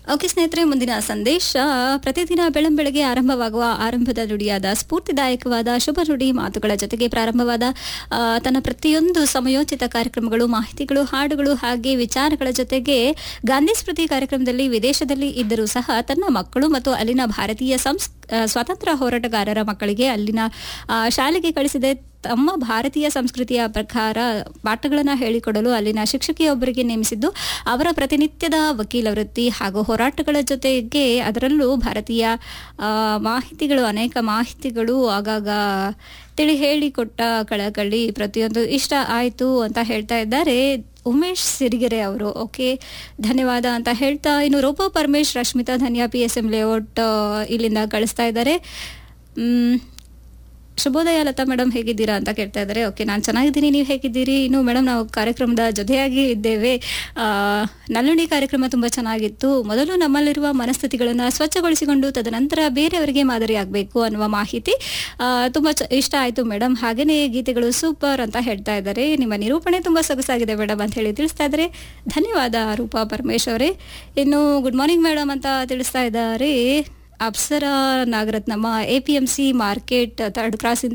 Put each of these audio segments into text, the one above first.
okay ಸ್ನೇಹಿತರೆ ಮುಂದಿನ ಸಂದೇಶ ಪ್ರತಿದಿನ ಬೆಳಂಬೆಳಗ್ಗೆ ಆರಂಭವಾಗುವ ಆರಂಭದ ನುಡಿಯಾದ ಸ್ಫೂರ್ತಿದಾಯಕವಾದ ಶುಭ ನುಡಿ ಮಾತುಗಳ ಜೊತೆಗೆ ಪ್ರಾರಂಭವಾದ ಆ, ತನ್ನ ಪ್ರತಿಯೊಂದು ಸಮಯೋಚಿತ ಕಾರ್ಯಕ್ರಮಗಳು ಮಾಹಿತಿಗಳು ಹಾಡುಗಳು ಹಾಗೆ ವಿಚಾರಗಳ ಜೊತೆಗೆ ಗಾಂಧಿ ಸ್ಮೃತಿ ಕಾರ್ಯಕ್ರಮದಲ್ಲಿ ವಿದೇಶದಲ್ಲಿ ಇದ್ದರೂ ಸಹ ತನ್ನ ಮಕ್ಕಳು ಮತ್ತು ಅಲ್ಲಿನ ಭಾರತೀಯ ಸಂಸ್ ಆ, ಸ್ವಾತಂತ್ರ್ಯ ಹೋರಾಟಗಾರರ ಮಕ್ಕಳಿಗೆ ಅಲ್ಲಿನ ಆ, ಶಾಲೆಗೆ ಕಳಿಸಿದೆ ತಮ್ಮ ಭಾರತೀಯ ಸಂಸ್ಕೃತಿಯ ಪ್ರಕಾರ ಪಾಠಗಳನ್ನು ಹೇಳಿಕೊಡಲು ಅಲ್ಲಿನ ಶಿಕ್ಷಕಿಯೊಬ್ಬರಿಗೆ ನೇಮಿಸಿದ್ದು ಅವರ ಪ್ರತಿನಿತ್ಯದ ವಕೀಲ ವೃತ್ತಿ ಹಾಗೂ ಹೋರಾಟಗಳ ಜೊತೆಗೆ ಅದರಲ್ಲೂ ಭಾರತೀಯ ಆ, ಮಾಹಿತಿಗಳು ಅನೇಕ ಮಾಹಿತಿಗಳು ಆಗಾಗ ತಿಳಿ ಹೇಳಿಕೊಟ್ಟ ಕಳಕಳಿ ಪ್ರತಿಯೊಂದು ಇಷ್ಟ ಆಯಿತು ಅಂತ ಹೇಳ್ತಾ ಇದ್ದಾರೆ ಉಮೇಶ್ ಸಿರಿಗೆರೆ ಅವರು ಓಕೆ ಧನ್ಯವಾದ ಅಂತ ಹೇಳ್ತಾ ಇನ್ನು Roopa Paramesh Rashmitha Dhanya P S M layout ಆ, ಇಲ್ಲಿಂದ ಕಳಿಸ್ತಾ ಇದ್ದಾರೆ ಮ್, ಶುಭೋದಯ ಲತಾ ಮೇಡಮ್ ಹೇಗಿದ್ದೀರಾ ಅಂತ ಕೇಳ್ತಾ ಇದ್ದಾರೆ ಓಕೆ ನಾನು ಚೆನ್ನಾಗಿದ್ದೀನಿ ನೀವು ಹೇಗಿದ್ದೀರಿ ಇನ್ನು ಮೇಡಮ್ ನಾವು ಕಾರ್ಯಕ್ರಮದ ಜೊತೆಯಾಗಿ ಇದ್ದೇವೆ ಆ, ನಲ್ಲುಣಿ ಕಾರ್ಯಕ್ರಮ ತುಂಬ ಚೆನ್ನಾಗಿತ್ತು ಮೊದಲು ನಮ್ಮಲ್ಲಿರುವ ಮನಸ್ಥಿತಿಗಳನ್ನು ಸ್ವಚ್ಛಗೊಳಿಸಿಕೊಂಡು ತದನಂತರ ಬೇರೆಯವರಿಗೆ ಮಾದರಿಯಾಗಬೇಕು ಅನ್ನುವ ಮಾಹಿತಿ ಆ, ತುಂಬ ಚ ಇಷ್ಟ ಆಯಿತು ಮೇಡಮ್ ಹಾಗೆಯೇ ಗೀತೆಗಳು ಸೂಪರ್ ಅಂತ ಹೇಳ್ತಾ ಇದ್ದಾರೆ ನಿಮ್ಮ ನಿರೂಪಣೆ ತುಂಬ ಸೊಗಸಾಗಿದೆ ಮೇಡಮ್ ಅಂತ ಹೇಳಿ ತಿಳಿಸ್ತಾ ಇದ್ದಾರೆ ಧನ್ಯವಾದ ರೂಪಾ ಪರಮೇಶ್ ಅವರೇ ಇನ್ನು ಗುಡ್ ಮಾರ್ನಿಂಗ್ ಮೇಡಮ್ ಅಂತ ತಿಳಿಸ್ತಾ ಇದ್ದಾರೆ Apsara Nagarathnamma A P M C market third ಕ್ರಾಸಿಂದ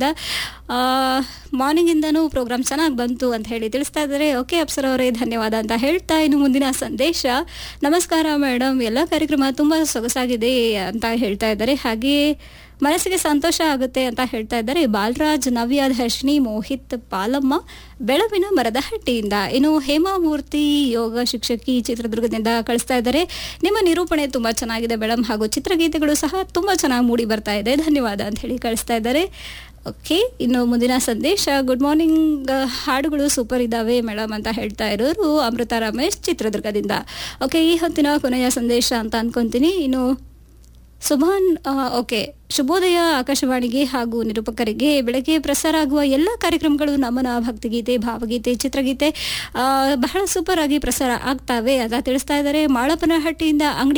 ಮಾರ್ನಿಂಗಿಂದನೂ ಪ್ರೋಗ್ರಾಮ್ ಚೆನ್ನಾಗಿ ಬಂತು ಅಂತ ಹೇಳಿ ತಿಳಿಸ್ತಾ ಇದ್ದಾರೆ ಓಕೆ ಅಪ್ಸರ ಅವರೇ ಧನ್ಯವಾದ ಅಂತ ಹೇಳ್ತಾ ಇನ್ನು ಮುಂದಿನ ಸಂದೇಶ ನಮಸ್ಕಾರ ಮೇಡಮ್ ಎಲ್ಲ ಕಾರ್ಯಕ್ರಮ ತುಂಬ ಸೊಗಸಾಗಿದೆ ಅಂತ ಹೇಳ್ತಾ ಇದ್ದಾರೆ ಹಾಗೆಯೇ ಮನಸ್ಸಿಗೆ ಸಂತೋಷ ಆಗುತ್ತೆ ಅಂತ ಹೇಳ್ತಾ ಇದ್ದಾರೆ ಬಾಲರಾಜ್ ನವ್ಯ ದರ್ಶಿನಿ ಮೋಹಿತ್ ಪಾಲಮ್ಮ ಬೆಳವಿನ ಮರದ ಹಟ್ಟಿಯಿಂದ ಇನ್ನು ಹೇಮಾಮೂರ್ತಿ ಯೋಗ ಶಿಕ್ಷಕಿ ಚಿತ್ರದುರ್ಗದಿಂದ ಕಳಿಸ್ತಾ ಇದ್ದಾರೆ ನಿಮ್ಮ ನಿರೂಪಣೆ ತುಂಬಾ ಚೆನ್ನಾಗಿದೆ ಮೇಡಮ್ ಹಾಗೂ ಚಿತ್ರಗೀತೆಗಳು ಸಹ ತುಂಬಾ ಚೆನ್ನಾಗಿ ಮೂಡಿ ಬರ್ತಾ ಇದೆ ಧನ್ಯವಾದ ಅಂತ ಹೇಳಿ ಕಳಿಸ್ತಾ ಇದ್ದಾರೆ ಓಕೆ ಇನ್ನು ಮುಂದಿನ ಸಂದೇಶ ಗುಡ್ ಮಾರ್ನಿಂಗ್ ಹಾಡುಗಳು ಸೂಪರ್ ಇದ್ದಾವೆ ಮೇಡಮ್ ಅಂತ ಹೇಳ್ತಾ ಇರೋರು ಅಮೃತ ರಮೇಶ್ ಚಿತ್ರದುರ್ಗದಿಂದ ಓಕೆ ಈ ಹೊತ್ತಿನ ಕೊನೆಯ ಸಂದೇಶ ಅಂತ ಅನ್ಕೊಂತೀನಿ ಇನ್ನು ಸುಭಾನ್ ಆ, ಓಕೆ ಶುಭೋದಯ ಆಕಾಶವಾಣಿಗೆ ಹಾಗೂ ನಿರೂಪಕರಿಗೆ ಬೆಳಗ್ಗೆ ಪ್ರಸಾರ ಆಗುವ ಎಲ್ಲ ಕಾರ್ಯಕ್ರಮಗಳು ನಮನ ಭಕ್ತಿಗೀತೆ ಭಾವಗೀತೆ ಚಿತ್ರಗೀತೆ ಆ, ಬಹಳ ಸೂಪರ್ ಆಗಿ ಪ್ರಸಾರ ಆಗ್ತಾವೆ ಅಂತ ತಿಳಿಸ್ತಾ ಇದ್ದಾರೆ ಮಾಳಪ್ಪನಹಟ್ಟಿಯಿಂದ ಅಂಗಡಿ